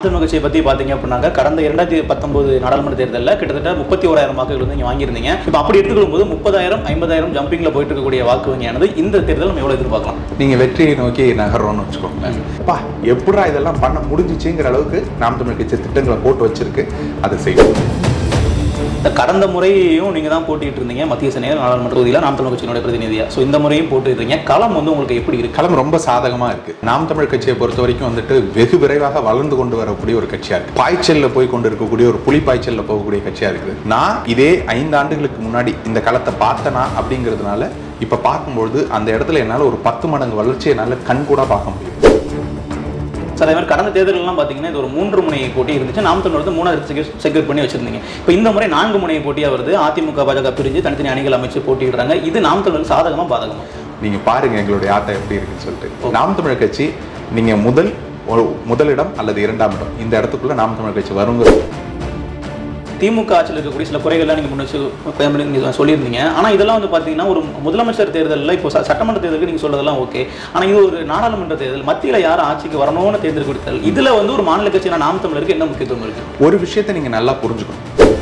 தமிழ் கட்சியை பற்றி பார்த்தீங்க அப்படின்னாக்க கடந்த இரண்டாயிரத்தி பத்தொன்பது நாடாளுமன்ற தேர்தலில் கிட்டத்தட்ட முப்பத்தி ஓராயிரம் வாக்குகள் வந்து நீங்கள் வாங்கியிருந்தீங்க இப்போ அப்படி எடுத்துக்கொள்ளும் போது முப்பதாயிரம் ஐம்பதாயிரம் ஜம்பிங்கில் போயிட்டு இருக்கக்கூடிய வாக்கு வங்கியானது இந்த தேர்தல் நம்ம எவ்வளோ எதிர்பார்க்கலாம் நீங்க வெற்றியை நோக்கி நகர்றோம்னு வச்சுக்கோங்களேன் அப்பா எப்படா இதெல்லாம் பண்ண முடிஞ்சிச்சுங்கிற அளவுக்கு நாம் தமிழ் கட்சி திட்டங்களை போட்டு வச்சிருக்கு அதை செய்யும் இந்த கடந்த முறையையும் நீங்கள் தான் போட்டிட்டு இருந்தீங்க மத்திய சென்னையில் நாடாளுமன்ற தொகுதியில் நாம் தமிழ் கட்சியினுடைய பிரதிநிதியா ஸோ இந்த முறையும் போட்டுருக்கீங்க களம் வந்து உங்களுக்கு எப்படி இருக்கு களம் ரொம்ப சாதகமா இருக்கு நாம் தமிழ் கட்சியை பொறுத்த வரைக்கும் வந்துட்டு வெகு விரைவாக வளர்ந்து கொண்டு வரக்கூடிய ஒரு கட்சியா இருக்கு பாய்ச்சல்ல போய் கொண்டு இருக்கக்கூடிய ஒரு புலி பாய்ச்சல்ல போகக்கூடிய கட்சியா இருக்குது நான் இதே ஐந்து ஆண்டுகளுக்கு முன்னாடி இந்த களத்தை பார்த்தனா அப்படிங்கிறதுனால இப்ப பார்க்கும்பொழுது அந்த இடத்துல என்னால ஒரு பத்து மடங்கு வளர்ச்சியை என்னால கண் கூட பார்க்க முடியும் சார் அதே மாதிரி கடந்த தேர்தலெல்லாம் பார்த்தீங்கன்னா இது ஒரு மூன்று முனை போட்டி இருந்துச்சு நாம் தமிழ் வந்து மூணாவது செக்யூர் செக்யூர் பண்ணி வச்சிருந்தீங்க இப்போ இந்த முறை நான்கு முனை போட்டியாக வருது அதிமுக பாஜக பிரிஞ்சு தனித்தனி அணிகள் அமைச்சு போட்டியிடுறாங்க இது நாம் தமிழ் சாதகமா பாதகமா நீங்க பாருங்க எங்களுடைய ஆட்டம் எப்படி இருக்குன்னு சொல்லிட்டு நாம் தமிழர் கட்சி நீங்க முதல் ஒரு முதலிடம் அல்லது இரண்டாம் இடம் இந்த இடத்துக்குள்ள நாம் தமிழர் கட்சி வருங்கிற திமுக ஆட்சியில் இருக்கக்கூடிய சில குறைகள்லாம் நீங்கள் முன்னாடி நீங்கள் சொல்லியிருந்தீங்க ஆனால் இதெல்லாம் வந்து பார்த்தீங்கன்னா ஒரு முதலமைச்சர் தேர்தலில் இப்போ ச- சட்டமன்ற தேர்தலுக்கு நீங்கள் சொல்றதெல்லாம் ஓகே ஆனால் இது ஒரு நாடாளுமன்ற தேர்தல் மத்தியில் யார் ஆட்சிக்கு வரணும்னு தேர்தல் கொடுத்தல் இதில் வந்து ஒரு மாநில கட்சியான நாம் தமிழருக்கு என்ன முக்கியத்துவம் இருக்கு ஒரு விஷயத்தை நீங்க நல்லா புரிஞ்சுக்கணும்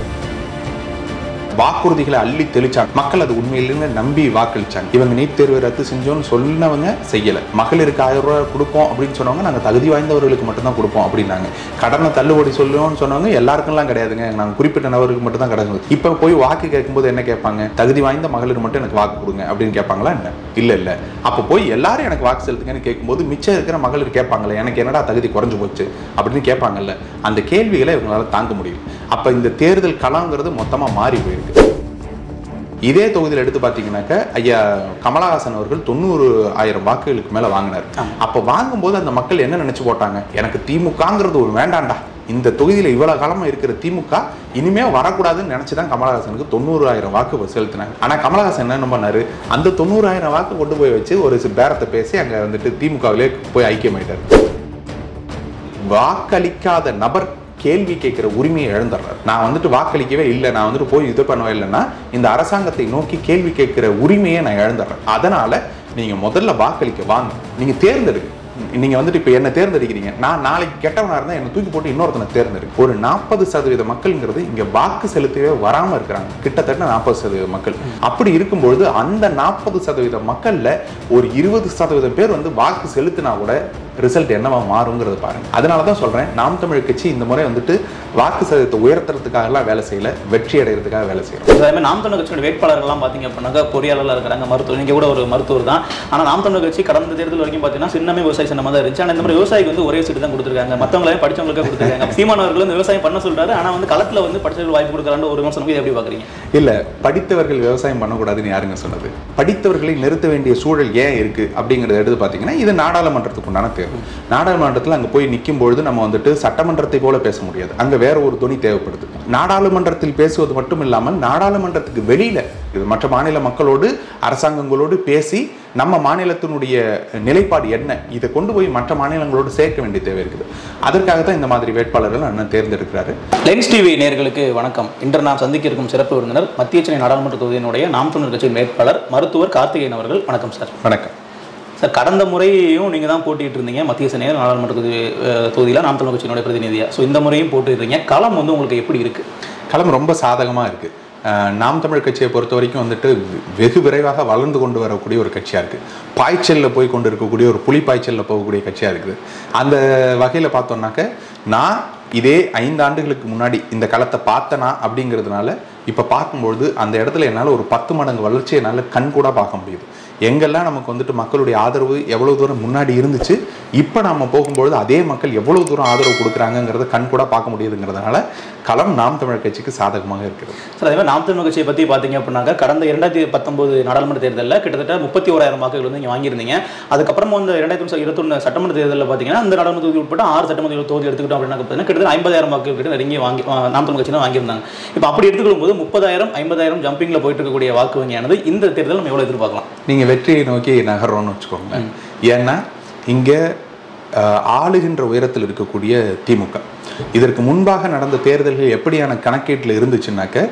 வாக்குறுதிகளை அள்ளி தெளிச்சாங்க மக்கள் அது உண்மையிலேயே நம்பி வாக்களிச்சாங்க இவங்க நீட் தேர்வை ரத்து செஞ்சோம்னு சொன்னவங்க செய்யல மகளிருக்கு ஆயிரம் ரூபாய் கொடுப்போம் அப்படின்னு சொன்னவங்க நாங்க தகுதி வாய்ந்தவர்களுக்கு மட்டும்தான் கொடுப்போம் அப்படின்னாங்க கடனை தள்ளுபடி சொல்லுவோம்னு சொன்னவங்க எல்லாருக்கும்லாம் கிடையாதுங்க நாங்க குறிப்பிட்ட நபருக்கு மட்டும் தான் கிடையாது இப்ப போய் வாக்கு கேட்கும்போது என்ன கேட்பாங்க தகுதி வாய்ந்த மகளிர் மட்டும் எனக்கு வாக்கு கொடுங்க அப்படின்னு கேட்பாங்களா என்ன இல்ல இல்ல அப்ப போய் எல்லாரும் எனக்கு வாக்கு செலுத்துங்கன்னு கேட்கும்போது மிச்சம் இருக்கிற மகளிர் கேட்பாங்களே எனக்கு என்னடா தகுதி குறைஞ்சு போச்சு அப்படின்னு கேட்பாங்கல்ல அந்த கேள்விகளை இவங்களால தாங்க முடியல அப்ப இந்த தேர்தல் களங்கிறது மொத்தமா மாறி போயிருக்கு இதே தொகுதியில் எடுத்து பார்த்தீங்கன்னாக்க ஐயா கமலஹாசன் அவர்கள் தொண்ணூறு ஆயிரம் வாக்குகளுக்கு மேல வாங்கினார் அப்ப வாங்கும்போது அந்த மக்கள் என்ன நினைச்சு போட்டாங்க எனக்கு திமுகங்கிறது ஒரு வேண்டாம்டா இந்த தொகுதியில இவ்வளவு காலமா இருக்கிற திமுக இனிமே வரக்கூடாதுன்னு நினைச்சுதான் கமலஹாசனுக்கு தொண்ணூறு ஆயிரம் வாக்கு செலுத்தினாங்க ஆனா கமலஹாசன் என்ன பண்ணாரு அந்த தொண்ணூறாயிரம் வாக்கு கொண்டு போய் வச்சு ஒரு சி- பேரத்தை பேசி அங்க வந்துட்டு திமுகவிலே போய் ஐக்கியமாயிட்டாரு வாக்களிக்காத நபர் கேள்வி கேட்கிற உரிமையை இழந்துடுறாரு நான் வந்துட்டு வாக்களிக்கவே இல்லை நான் வந்துட்டு போய் இது பண்ணவே இல்லைன்னா இந்த அரசாங்கத்தை நோக்கி கேள்வி கேட்கிற உரிமையை நான் இழந்துடுறேன் அதனால நீங்க முதல்ல வாக்களிக்க வாங்க நீங்க தேர்ந்தெடுங்க நீங்க வந்துட்டு இப்ப என்ன தேர்ந்தெடுக்கிறீங்க நான் நாளைக்கு கெட்டவனா இருந்தா என்ன தூக்கி போட்டு இன்னொருத்தனை தேர்ந்தெடுக்க ஒரு நாற்பது சதவீத மக்கள்ங்கிறது இங்க வாக்கு செலுத்தவே வராம இருக்கிறாங்க கிட்டத்தட்ட நாற்பது சதவீத மக்கள் அப்படி இருக்கும்பொழுது அந்த நாற்பது சதவீத மக்கள்ல ஒரு இருபது சதவீதம் பேர் வந்து வாக்கு செலுத்தினா கூட ரிசல்ட் என்னவா மாறுங்கிறது பாருங்க அதனால தான் சொல்றேன் நாம் தமிழ் கட்சி இந்த முறை வந்துட்டு வாக்கு சதவீதத்தை உயர்த்துறதுக்காகலாம் வேலை செய்யல வெற்றி அடைகிறதுக்காக வேலை செய்யறோம் அதே மாதிரி நாம் தமிழர் கட்சியோட வேட்பாளர்கள்லாம் பார்த்தீங்க அப்படின்னாக்கா பொறியாளர்களாக இருக்கிறாங்க மருத்துவர் நீங்கள் கூட ஒரு மருத்துவர் தான் ஆனால் நாம் தமிழர் கட்சி கடந்த தேர்தல் வரைக்கும் பார்த்தீங்கன்னா சின்னமே விவசாய சின்னமாக தான் இருந்துச்சு ஆனால் இந்த மாதிரி விவசாயிக்கு வந்து ஒரே சீட்டு தான் கொடுத்துருக்காங்க மற்றவங்களையும் படிச்சவங்களுக்கே கொடுத்துருக்காங்க சீமானவர்கள் வந்து விவசாயம் பண்ண சொல்றாரு ஆனால் வந்து களத்தில் வந்து படிச்சவர்கள் வாய்ப்பு கொடுக்குறான்னு ஒரு விமர்சனம் இதை எப்படி பார்க்குறீங்க இல்ல படித்தவர்கள் விவசாயம் பண்ணக்கூடாதுன்னு யாருங்க சொன்னது படித்தவர்களை நிறுத்த வேண்டிய சூழல் ஏன் இருக்கு அப்படிங்கறத எடுத்து பாத்தீங்கன்னா இது நாடாளுமன்றத்துக்கு உண்டான தேர்வு நாடாளுமன்றத்துல அங்க போய் நிற்கும் பொழுது நம்ம வந்துட்டு சட்டமன்றத்தை போல பேச முடியாது அங்க வேற ஒரு துணி தேவைப்படுது நாடாளுமன்றத்தில் பேசுவது மட்டும் இல்லாமல் நாடாளுமன்றத்துக்கு வெளியில இது மற்ற மாநில மக்களோடு அரசாங்கங்களோடு பேசி நம்ம மாநிலத்தினுடைய நிலைப்பாடு என்ன இதை கொண்டு போய் மற்ற மாநிலங்களோடு சேர்க்க வேண்டிய தேவை இருக்குது அதற்காக தான் இந்த மாதிரி வேட்பாளர்கள் அண்ணன் தேர்ந்தெடுக்கிறாரு லென்ஸ் டிவி நேயர்களுக்கு வணக்கம் இன்று நாம் சந்திக்க இருக்கும் சிறப்பு விருந்தினர் மத்திய சென்னை நாடாளுமன்ற தொகுதியினுடைய நாம் தமிழர் கட்சியின் வேட்பாளர் மருத்துவர் கார்த்திகேயன் அவர்கள் வணக்கம் சார் வணக்கம் சார் கடந்த முறையும் நீங்கள் தான் போட்டிட்டு இருந்தீங்க மத்திய சென்னையில் நாடாளுமன்ற தொகுதி தொகுதியில் நாம் தமிழர் கட்சியினுடைய பிரதிநிதியா ஸோ இந்த முறையும் போட்டுருக்கீங்க களம் வந்து உங்களுக்கு எப்படி இருக்கு களம் ரொம்ப சாதகமாக இருக்கு அஹ் நாம் தமிழ் கட்சியை பொறுத்த வரைக்கும் வந்துட்டு வெ- வெகு விரைவாக வளர்ந்து கொண்டு வரக்கூடிய ஒரு கட்சியாக இருக்குது பாய்ச்சலில் போய் கொண்டு இருக்கக்கூடிய ஒரு புலி பாய்ச்சலில் போகக்கூடிய கட்சியாக இருக்குது அந்த வகையில் பார்த்தோம்னாக்க நான் இதே ஐந்து ஆண்டுகளுக்கு முன்னாடி இந்த களத்தை பார்த்தனா அப்படிங்கிறதுனால இப்போ பார்க்கும்பொழுது அந்த இடத்துல என்னால் ஒரு பத்து மடங்கு வளர்ச்சியை என்னால் கண் கூட பார்க்க முடியுது எங்கெல்லாம் நமக்கு வந்துட்டு மக்களுடைய ஆதரவு எவ்வளவு தூரம் முன்னாடி இருந்துச்சு இப்போ நம்ம போகும்பொழுது அதே மக்கள் எவ்வளவு தூரம் ஆதரவு கொடுக்குறாங்கங்கிறத கண் கூட பார்க்க முடியுதுங்கிறதுனால களம் நாம் தமிழர் கட்சிக்கு சாதகமாக இருக்கிறது சார் அதே மாதிரி நாம் தமிழ் கட்சியை பற்றி பார்த்தீங்க அப்படின்னாக்கா கடந்த இரண்டாயிரத்தி பத்தொன்பது நாடாளுமன்ற தேர்தலில் கிட்டத்தட்ட முப்பத்தி ஓராயிரம் வாக்குகள் வந்து நீங்கள் வாங்கியிருந்தீங்க அதுக்கப்புறமா வந்து ரெண்டாயிரத்தி இருபத்தொன்று சட்டமன்ற தேர்தலில் பார்த்தீங்கன்னா அந்த நாடாளுமன்ற தொகுதி உட்பட்ட ஆறு சட்டமன்ற தொகுதி எடுத்துக்கிட்டோம் அப்படின்னா பார்த்தீங்கன்னா கிட்டத்தட்ட ஐம்பதாயிரம் வாக்குகள் கிட்ட நெருங்கி வாங்கி ஆ, நாம் தமிழ் கட்சி தான் வாங்கியிருந்தாங்க இப்போ அப்படி எடுத்துக்கொள்ளும் போது முப்பதாயிரம் ஐம்பதாயிரம் ஜம்பிங்கில் போயிட்டு இருக்கக்கூடிய வாக்கு வங்கியானது இந்த தேர்தல் நம்ம எவ்வளோ எதிர்பார்க்கலாம் நீங்கள் வெற்றியை நோக்கி நகர்றோம்னு வச்சுக்கோங்களேன் ஏன்னா இங்கே ஆளுகின்ற உயரத்தில் இருக்கக்கூடிய திமுக இதற்கு முன்பாக நடந்த தேர்தல்கள் எப்படியான கணக்கீட்டில் இருந்துச்சுன்னாக்க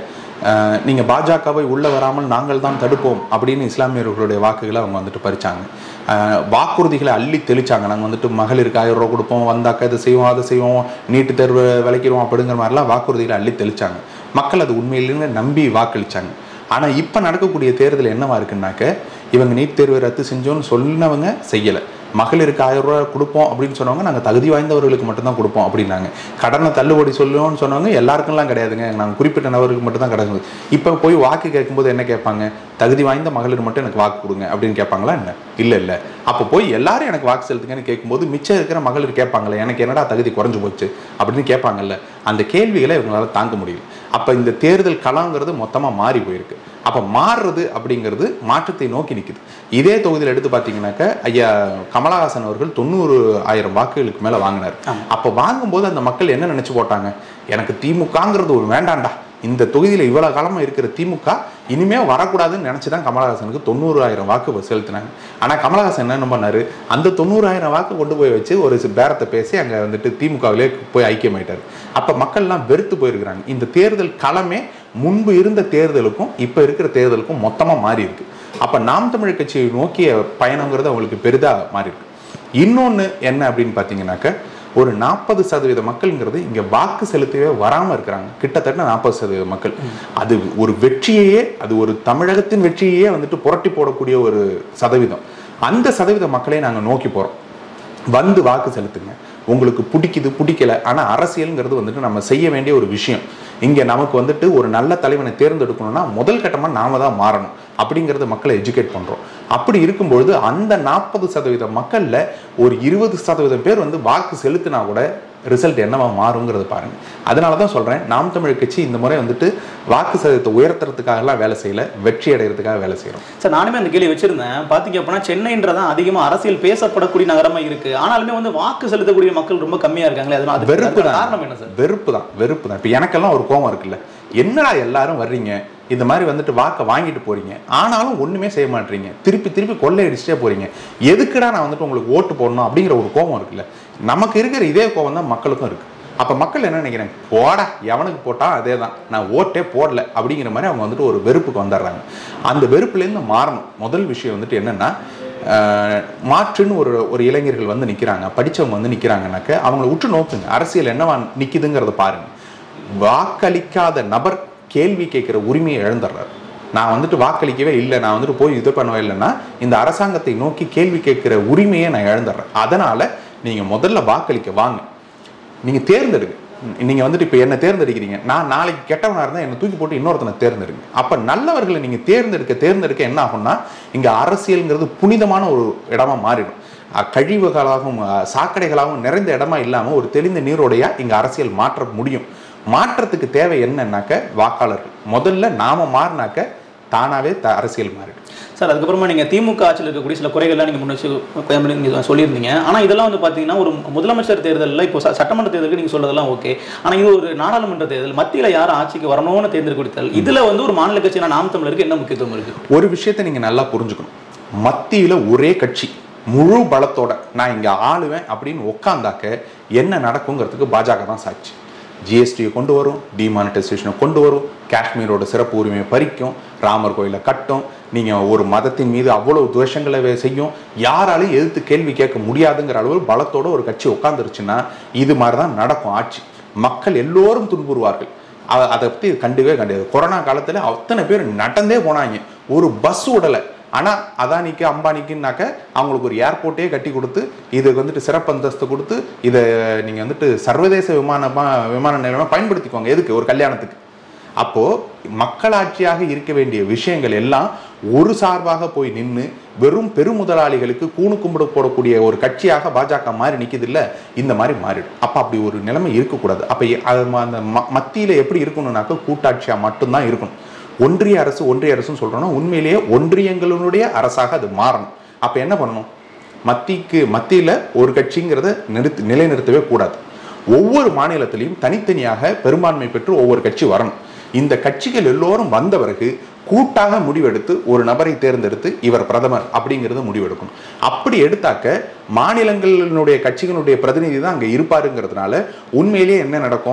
அஹ், நீங்க பாஜகவை உள்ள வராமல் நாங்கள் தான் தடுப்போம் அப்படின்னு இஸ்லாமியர்களுடைய வாக்குகளை அவங்க வந்துட்டு பறிச்சாங்க அஹ், வாக்குறுதிகளை அள்ளி தெளிச்சாங்க நாங்கள் வந்துட்டு மகளிருக்கு ஆயிரம் ரூபா கொடுப்போம் வந்தாக்கா இதை செய்வோம் அதை செய்வோம் நீட்டு தேர்வு விளைக்கிறோம் அப்படிங்கிற மாதிரிலாம் வாக்குறுதிகளை அள்ளி தெளிச்சாங்க மக்கள் அது உண்மையிலேயே நம்பி வாக்களிச்சாங்க ஆனா இப்ப நடக்கக்கூடிய தேர்தல் என்னவா இருக்குன்னாக்க இவங்க நீட் தேர்வை ரத்து செஞ்சோன்னு சொன்னவங்க செய்யல மகளிருக்கு ஆயிரம் ரூபாய் கொடுப்போம் அப்படின்னு சொன்னவங்க நாங்கள் தகுதி வாய்ந்தவர்களுக்கு மட்டும்தான் கொடுப்போம் அப்படின்னாங்க கடனை தள்ளுபடி சொல்லுவோம்னு சொன்னவங்க எல்லாருக்கும்லாம் கிடையாதுங்க நாங்கள் குறிப்பிட்ட நபருக்கு மட்டும் தான் கிடையாது இப்போ போய் வாக்கு கேட்கும்போது என்ன கேட்பாங்க தகுதி வாய்ந்த மகளிர் மட்டும் எனக்கு வாக்கு கொடுங்க அப்படின்னு கேட்பாங்களா என்ன இல்லை இல்லை அப்போ போய் எல்லாரும் எனக்கு வாக்கு செலுத்துங்கன்னு கேட்கும்போது மிச்சம் இருக்கிற மகளிர் கேட்பாங்களே எனக்கு என்னடா தகுதி குறைஞ்சு போச்சு அப்படின்னு கேட்பாங்கல்ல அந்த கேள்விகளை இவங்களால தாங்க முடியல அப்போ இந்த தேர்தல் களங்கிறது மொத்தமாக மாறி போயிருக்கு அப்போ மாறுறது அப்படிங்கிறது மாற்றத்தை நோக்கி நிற்குது இதே தொகுதியில் எடுத்து பார்த்தீங்கன்னாக்க ஐயா கமலஹாசன் அவர்கள் தொண்ணூறு ஆயிரம் வாக்குகளுக்கு மேலே வாங்கினார் அப்போ வாங்கும்போது அந்த மக்கள் என்ன நினச்சி போட்டாங்க எனக்கு திமுகங்கிறது ஒரு வேண்டாண்டா இந்த தொகுதியில் இவ்வளோ காலமாக இருக்கிற திமுக இனிமே வரக்கூடாதுன்னு நினச்சி தான் கமலஹாசனுக்கு தொண்ணூறாயிரம் வாக்கு செலுத்தினாங்க ஆனால் கமலஹாசன் என்ன பண்ணாரு அந்த தொண்ணூறாயிரம் வாக்கு கொண்டு போய் வச்சு ஒரு சி- பேரத்தை பேசி அங்கே வந்துட்டு திமுகவிலே போய் ஐக்கியமாயிட்டார் அப்போ மக்கள்லாம் வெறுத்து போயிருக்கிறாங்க இந்த தேர்தல் களமே முன்பு இருந்த தேர்தலுக்கும் இப்போ இருக்கிற தேர்தலுக்கும் மொத்தமாக மாறி இருக்கு அப்போ நாம் தமிழ் கட்சியை நோக்கிய பயணங்கிறது அவங்களுக்கு பெரிதாக மாறி இருக்கு இன்னொன்று என்ன அப்படின்னு பார்த்தீங்கன்னாக்க ஒரு நாற்பது சதவீத மக்கள்ங்கிறது இங்க வாக்கு செலுத்தவே வராம இருக்கிறாங்க கிட்டத்தட்ட நாற்பது சதவீத மக்கள் அது ஒரு வெற்றியையே அது ஒரு தமிழகத்தின் வெற்றியையே வந்துட்டு புரட்டி போடக்கூடிய ஒரு சதவீதம் அந்த சதவீத மக்களை நாங்க நோக்கி போறோம் வந்து வாக்கு செலுத்துங்க உங்களுக்கு பிடிக்குது பிடிக்கல ஆனா அரசியல்ங்கிறது வந்துட்டு நம்ம செய்ய வேண்டிய ஒரு விஷயம் இங்க நமக்கு வந்துட்டு ஒரு நல்ல தலைவனை தேர்ந்தெடுக்கணும்னா முதல் கட்டமா நாம தான் மாறணும் அப்படிங்கறத மக்களை எஜுகேட் பண்றோம் அப்படி இருக்கும்பொழுது அந்த நாற்பது சதவீத மக்கள்ல ஒரு இருபது சதவீதம் பேர் வந்து வாக்கு செலுத்தினா கூட ரிசல்ட் என்னவா மாறுங்கிறது பாருங்க அதனால தான் சொல்றேன் நாம் தமிழ் கட்சி இந்த முறை வந்துட்டு வாக்கு சதவீதத்தை உயர்த்துறதுக்காகலாம் வேலை செய்யல வெற்றி அடைகிறதுக்காக வேலை செய்யறோம் சார் நானுமே அந்த கேள்வி வச்சிருந்தேன் பாத்தீங்க அப்படின்னா சென்னைன்றதான் அதிகமா அரசியல் பேசப்படக்கூடிய நகரமா இருக்கு ஆனாலுமே வந்து வாக்கு செலுத்தக்கூடிய மக்கள் ரொம்ப கம்மியா இருக்காங்களே அதனால அது வெறுப்பு அதுக்கான தான் காரணம் என்ன சார் வெறுப்பு தான் வெறுப்பு தான் இப்போ எனக்கெல்லாம் ஒரு கோவம் இருக்குல்ல என்னடா எல்லாரும் வர்றீங்க இந்த மாதிரி வந்துட்டு வாக்கை வாங்கிட்டு போறீங்க ஆனாலும் ஒண்ணுமே செய்ய மாட்டீங்க திருப்பி திருப்பி கொள்ளையடிச்சிட்டே போறீங்க எதுக்குடா நான் வந்துட்டு உங்களுக்கு ஓட்டு போடணும் அப்படிங்கிற ஒரு கோவம் இருக்குல்ல நமக்கு இருக்கிற இதே கோவம் தான் மக்களுக்கும் இருக்கு அப்ப மக்கள் என்ன நினைக்கிறாங்க போடா எவனுக்கு போட்டா அதே தான் நான் ஓட்டே போடல அப்படிங்கிற மாதிரி அவங்க வந்துட்டு ஒரு வெறுப்புக்கு வந்துடுறாங்க அந்த வெறுப்புலேருந்து மாறணும் முதல் விஷயம் வந்துட்டு என்னன்னா ஆஹ், மாற்றுன்னு ஒரு ஒரு இளைஞர்கள் வந்து நிக்கிறாங்க படிச்சவங்க வந்து நிக்கிறாங்கனாக்க அவங்கள உற்று நோக்குங்க அரசியல் என்னவா நிக்குதுங்கிறத பாருங்க வாக்களிக்காத நபர் கேள்வி கேட்கிற உரிமையை இழந்துடுறாரு நான் வந்துட்டு வாக்களிக்கவே இல்லை நான் வந்துட்டு போய் இது பண்ணவே இல்லைன்னா இந்த அரசாங்கத்தை நோக்கி கேள்வி கேட்கிற உரிமையை நான் இழந்துடுறேன் அதனால நீங்க முதல்ல வாக்களிக்க வாங்க நீங்க தேர்ந்தெடுங்க நீங்க வந்துட்டு இப்ப என்ன தேர்ந்தெடுக்கிறீங்க நான் நாளைக்கு கெட்டவனா இருந்தா என்ன தூக்கி போட்டு இன்னொருத்தனை தேர்ந்தெடுங்க அப்ப நல்லவர்களை நீங்க தேர்ந்தெடுக்க தேர்ந்தெடுக்க என்ன ஆகும்னா இங்க அரசியல்ங்கிறது புனிதமான ஒரு இடமா மாறிடும் அஹ் கழிவுகளாகவும் அஹ் சாக்கடைகளாகவும் நிறைந்த இடமா இல்லாம ஒரு தெளிந்த நீரோடையா இங்க அரசியல் மாற்ற முடியும் மாற்றத்துக்கு தேவை என்னன்னாக்க வாக்காளர்கள் முதல்ல நாம மாறினாக்க தானாவே த- அரசியல் மாறிடும் சார் அதுக்கப்புறமா நீங்க திமுக ஆட்சியில் இருக்கக்கூடிய சில குறைகள்லாம் நீங்க முன்னாடி நீங்க சொல்லியிருந்தீங்க ஆனா இதெல்லாம் வந்து பாத்தீங்கன்னா ஒரு முதலமைச்சர் தேர்தலில் இப்போ ச- சட்டமன்ற தேர்தலுக்கு நீங்க சொல்றதெல்லாம் ஓகே ஆனா இது ஒரு நாடாளுமன்ற தேர்தல் மத்தியில யார் ஆட்சிக்கு வரணும்னு தேர்ந்தெடுக்க தேர்தல் இதுல வந்து ஒரு மாநில கட்சியான நாம் தமிழருக்கு என்ன முக்கியத்துவம் இருக்கு ஒரு விஷயத்தை நீங்க நல்லா புரிஞ்சுக்கணும் மத்தியில ஒரே கட்சி முழு பலத்தோட நான் இங்க ஆளுவேன் அப்படின்னு உட்காந்தாக்க என்ன நடக்குங்கிறதுக்கு பாஜக தான் சாட்சி ஜிஎஸ்டியை கொண்டு வரும் டிமானிட்டைசேஷனை கொண்டு வரும் காஷ்மீரோட சிறப்பு உரிமையை பறிக்கும் ராமர் கோயிலை கட்டும் நீங்க ஒரு மதத்தின் மீது அவ்வளவு துவேஷங்களை வே- செய்யும் யாராலையும் எதிர்த்து கேள்வி கேட்க முடியாதுங்கிற அளவு பலத்தோட ஒரு கட்சி உட்காந்துருச்சுன்னா இது மாதிரி தான் நடக்கும் ஆட்சி மக்கள் எல்லோரும் துன்புறுவார்கள் அ- அதை பத்தி கண்டுவே கண்டியாது கொரோனா காலத்துல அத்தனை பேர் நடந்தே போனாங்க ஒரு பஸ் விடல ஆனா அதானிக்கு அம்பானிக்குன்னாக்க அவங்களுக்கு ஒரு ஏர்போர்ட்டே கட்டி கொடுத்து இதுக்கு வந்துட்டு சிறப்பு அந்தஸ்து கொடுத்து இதை நீங்க வந்துட்டு சர்வதேச விமானமா விமான நிலையமா பயன்படுத்திக்கோங்க எதுக்கு ஒரு கல்யாணத்துக்கு அப்போ மக்களாட்சியாக இருக்க வேண்டிய விஷயங்கள் எல்லாம் ஒரு சார்பாக போய் நின்று வெறும் பெருமுதலாளிகளுக்கு கூணு கும்பிட போடக்கூடிய ஒரு கட்சியாக பாஜக மாறி நிக்குது இல்ல இந்த மாதிரி மாறிடும் அப்ப அப்படி ஒரு நிலைமை இருக்கக்கூடாது அப்ப எ- அது ம- அந்த ம- மத்தியில எப்படி இருக்கணும்னாக்க கூட்டாட்சியா மட்டும்தான் இருக்கணும் ஒன்றிய அரசு ஒன்றிய அரசுன்னு சொல்றோம்னா உண்மையிலேயே ஒன்றியங்களுடைய அரசாக அது மாறணும் அப்ப என்ன பண்ணணும் மத்திக்கு மத்தியில ஒரு கட்சிங்கிறத நிறுத்தி நிலைநிறுத்தவே கூடாது ஒவ்வொரு மாநிலத்திலையும் தனித்தனியாக பெரும்பான்மை பெற்று ஒவ்வொரு கட்சி வரணும் இந்த கட்சிகள் எல்லோரும் வந்த பிறகு கூட்டாக முடிவெடுத்து ஒரு நபரை தேர்ந்தெடுத்து இவர் பிரதமர் அப்படிங்கிறது முடிவெடுக்கணும் அப்படி எடுத்தாக்க மாநிலங்களினுடைய கட்சிகளுடைய பிரதிநிதி தான் அங்க இருப்பாருங்கிறதுனால உண்மையிலேயே என்ன நடக்கும்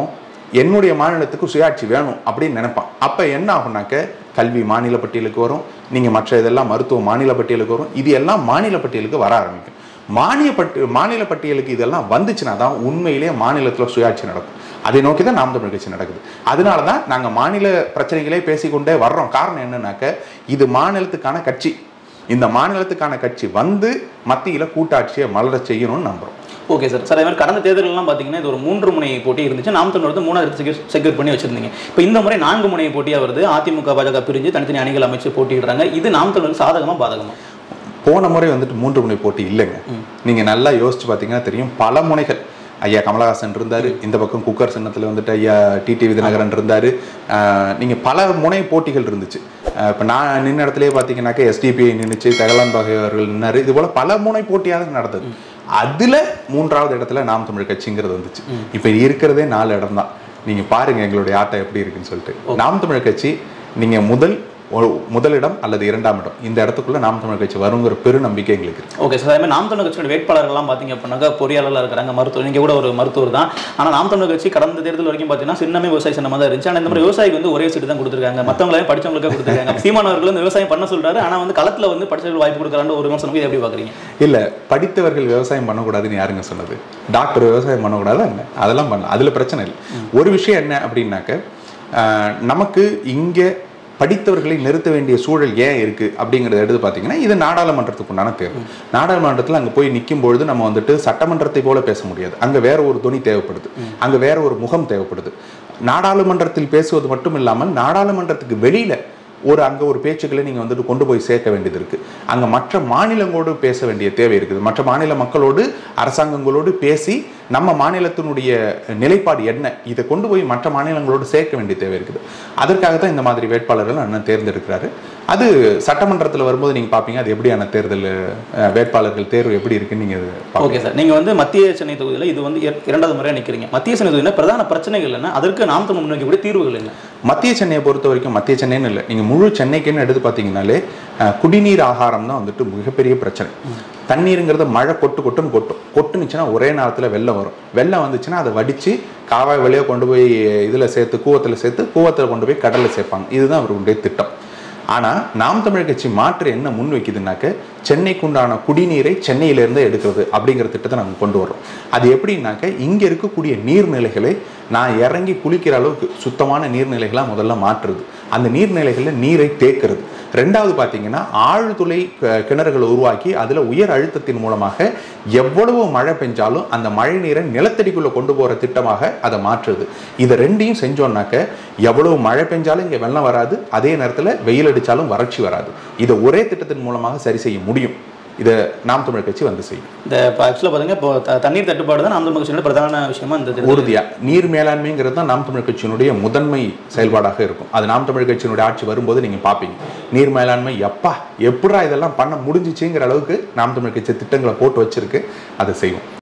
என்னுடைய மாநிலத்துக்கு சுயாட்சி வேணும் அப்படின்னு நினைப்பான் அப்ப என்ன ஆகும்னாக்க கல்வி மாநில பட்டியலுக்கு வரும் நீங்க மற்ற இதெல்லாம் மருத்துவ மாநில பட்டியலுக்கு வரும் இது எல்லாம் மாநில பட்டியலுக்கு வர ஆரம்பிக்கும் மானிய பட்டு மாநில பட்டியலுக்கு இதெல்லாம் வந்துச்சுன்னா தான் உண்மையிலேயே மாநிலத்தில் சுயாட்சி நடக்கும் அதை நோக்கி தான் நாம் தமிழ் கட்சி நடக்குது அதனால தான் நாங்கள் மாநில பிரச்சனைகளே பேசிக்கொண்டே வர்றோம் காரணம் என்னன்னாக்க இது மாநிலத்துக்கான கட்சி இந்த மாநிலத்துக்கான கட்சி வந்து மத்தியில் கூட்டாட்சியை மலரச் செய்யணும்னு நம்புறோம் ஓகே சார் சார் அதே மாதிரி கடந்த தேர்தலெல்லாம் பார்த்தீங்கன்னா இது ஒரு மூன்று முனை போட்டி இருந்துச்சு நாம் தமிழ் வந்து மூணாவது செக்யூர் செக்யூர் பண்ணி வச்சிருந்தீங்க இப்போ இந்த முறை நான்கு முனை போட்டியாக வருது அதிமுக பாஜக பிரிஞ்சு தனித்தனி அணிகள் அமைச்சு போட்டியிடுறாங்க இது நாம் தமிழுக்கு சாதகமா பாதகமா போன முறை வந்துட்டு மூன்று முனை போட்டி இல்லைங்க நீங்க நல்லா யோசிச்சு பார்த்தீங்கன்னா தெரியும் பல முனைகள் ஐயா கமலஹாசன் இருந்தாரு இந்த பக்கம் குக்கர் சின்னத்துல வந்துட்டு ஐயா டிடி விதிநகரன் இருந்தாரு ஆஹ் நீங்க பல முனை போட்டிகள் இருந்துச்சு ஆஹ் இப்ப நான் நின்ன இடத்துலயே பார்த்தீங்கன்னாக்க எஸ்டிபிஐ நின்னுச்சு தகலான் பகை அவர்கள் நின்னாரு இது போல பல முனை போட்டியாக நடந்தது அதுல மூன்றாவது இடத்துல நாம் தமிழ் கட்சிங்கிறது வந்துச்சு இப்ப இருக்கிறதே நாலு இடம் தான் நீங்க பாருங்க எங்களுடைய ஆட்டம் எப்படி இருக்குன்னு சொல்லிட்டு நாம் தமிழ் கட்சி நீங்க முதல் ஒரு முதலிடம் அல்லது இரண்டாம் இடம் இந்த இடத்துக்குள்ள நாம் தமிழ் கட்சி வருங்கிற பெரு நம்பிக்கை எங்களுக்கு இருக்கு ஓகே சார் அதே மாதிரி நாம் தமிழ் கட்சியோட வேட்பாளர்கள்லாம் பார்த்தீங்க அப்படின்னாக்கா பொறியாளர்களாக இருக்கிறாங்க மருத்துவர் நீங்கள் கூட ஒரு மருத்துவர் தான் ஆனால் நாம் தமிழ் கட்சி கடந்த தேர்தல் வரைக்கும் பார்த்தீங்கன்னா சின்னமே விவசாய சின்னமாக தான் இருந்துச்சு ஆனால் இந்த மாதிரி விவசாயிக்கு வந்து ஒரே சீட்டு தான் கொடுத்துருக்காங்க மற்றவங்களே படிச்சவங்களுக்கே கொடுத்துருக்காங்க சீமானவர்கள் வந்து விவசாயம் பண்ண சொல்றாரு ஆனால் வந்து களத்தில் வந்து படிச்சவர்கள் வாய்ப்பு கொடுக்குறான்னு ஒரு விமர்சனம் இதை எப்படி பார்க்குறீங்க இல்ல படித்தவர்கள் விவசாயம் பண்ணக்கூடாதுன்னு யாருங்க சொன்னது டாக்டர் விவசாயம் பண்ணக்கூடாது என்ன அதெல்லாம் பண்ணலாம் அதுல பிரச்சனை இல்லை ஒரு விஷயம் என்ன அப்படின்னாக்க ஆஹ், நமக்கு இங்க படித்தவர்களை நிறுத்த வேண்டிய சூழல் ஏன் இருக்கு அப்படிங்கறத எடுத்து பார்த்தீங்கன்னா இது நாடாளுமன்றத்துக்கு உண்டான தேர்வு நாடாளுமன்றத்தில் அங்க போய் நிற்கும் பொழுது நம்ம வந்துட்டு சட்டமன்றத்தை போல பேச முடியாது அங்க வேற ஒரு துணி தேவைப்படுது அங்க வேற ஒரு முகம் தேவைப்படுது நாடாளுமன்றத்தில் பேசுவது மட்டும் இல்லாமல் நாடாளுமன்றத்துக்கு வெளியில ஒரு அங்க ஒரு பேச்சுக்களை நீங்க வந்துட்டு கொண்டு போய் சேர்க்க வேண்டியது இருக்கு அங்க மற்ற மாநிலங்களோடு பேச வேண்டிய தேவை இருக்குது மற்ற மாநில மக்களோடு அரசாங்கங்களோடு பேசி நம்ம மாநிலத்தினுடைய நிலைப்பாடு என்ன இதை கொண்டு போய் மற்ற மாநிலங்களோடு சேர்க்க வேண்டிய தேவை இருக்குது அதற்காக தான் இந்த மாதிரி வேட்பாளர்கள் அண்ணன் தேர்ந்தெடுக்கிறாரு அது சட்டமன்றத்தில் வரும்போது நீங்க பாப்பீங்க அது எப்படியான தேர்தல் அஹ், வேட்பாளர்கள் தேர்வு எப்படி இருக்குன்னு நீங்க பார்ப்பீங்க. ஓகே சார் நீங்கள் வந்து மத்திய சென்னை தொகுதியில் இது வந்து இர- இரண்டாவது முறையாக நிற்கிறீங்க மத்திய சென்னை தொகுதியில் பிரதான பிரச்சனைகள் என்ன அதற்கு நாம் தமிழ் முன்னோக்கக்கூடிய தீர்வுகள் என்ன மத்திய சென்னையை பொறுத்த வரைக்கும் மத்திய சென்னைன்னு இல்லை நீங்கள் முழு சென்னைக்குன்னு எடுத்து பார்த்தீங்கன்னாலே அஹ், குடிநீர் ஆகாரம் தான் வந்துட்டு மிகப்பெரிய பிரச்சனை தண்ணீருங்கிறது மழை கொட்டு கொட்டுன்னு கொட்டும் கொட்டுனுச்சுன்னா ஒரே நேரத்தில் வெள்ளம் வரும் வெள்ளம் வந்துச்சுன்னா அதை வடித்து காவாய் வழியாக கொண்டு போய் இதில் சேர்த்து கூவத்தில் சேர்த்து கூவத்தில் கொண்டு போய் கடலில் சேர்ப்பாங்க இதுதான் அவர்களுடைய திட்டம் ஆனால் நாம் தமிழ் கட்சி மாற்று என்ன முன் வைக்குதுனாக்க சென்னைக்குண்டான குடிநீரை சென்னையிலேருந்து எடுக்கிறது அப்படிங்கிற திட்டத்தை நாங்கள் கொண்டு வர்றோம் அது எப்படின்னாக்க இங்கே இருக்கக்கூடிய நீர்நிலைகளை நான் இறங்கி குளிக்கிற அளவுக்கு சுத்தமான நீர்நிலைகளாக முதல்ல மாற்றுறது அந்த நீர்நிலைகளில் நீரை தேக்கிறது ரெண்டாவது பார்த்தீங்கன்னா ஆழ்துளை அஹ், கிணறுகளை உருவாக்கி அதில் உயர் அழுத்தத்தின் மூலமாக எவ்வளவு மழை பெஞ்சாலும் அந்த மழை நீரை நிலத்தடிக்குள்ளே கொண்டு போகிற திட்டமாக அதை மாற்றுது இதை ரெண்டையும் செஞ்சோம்னாக்க எவ்வளவு மழை பெஞ்சாலும் இங்கே வெள்ளம் வராது அதே நேரத்தில் வெயில் அடித்தாலும் வறட்சி வராது இதை ஒரே திட்டத்தின் மூலமாக சரி செய்ய முடியும் இதை நாம் தமிழ் கட்சி வந்து செய்யும் இந்த இப்போ ஆக்சுவலாக பார்த்தீங்க இப்போ த- தண்ணீர் தட்டுப்பாடு தான் நாம் தமிழ் கட்சியோட பிரதான விஷயமா இந்த தேர்தல் உறுதியா நீர் மேலாண்மைங்கிறது தான் நாம் தமிழ் கட்சியினுடைய முதன்மை செயல்பாடாக இருக்கும் அது நாம் தமிழ் கட்சியினுடைய ஆட்சி வரும்போது நீங்க பார்ப்பீங்க நீர் மேலாண்மை எப்பா எப்படா இதெல்லாம் பண்ண முடிஞ்சிச்சுங்கிற அளவுக்கு நாம் தமிழ் கட்சி திட்டங்களை போட்டு வச்சிருக்கு அதை செய்வோம்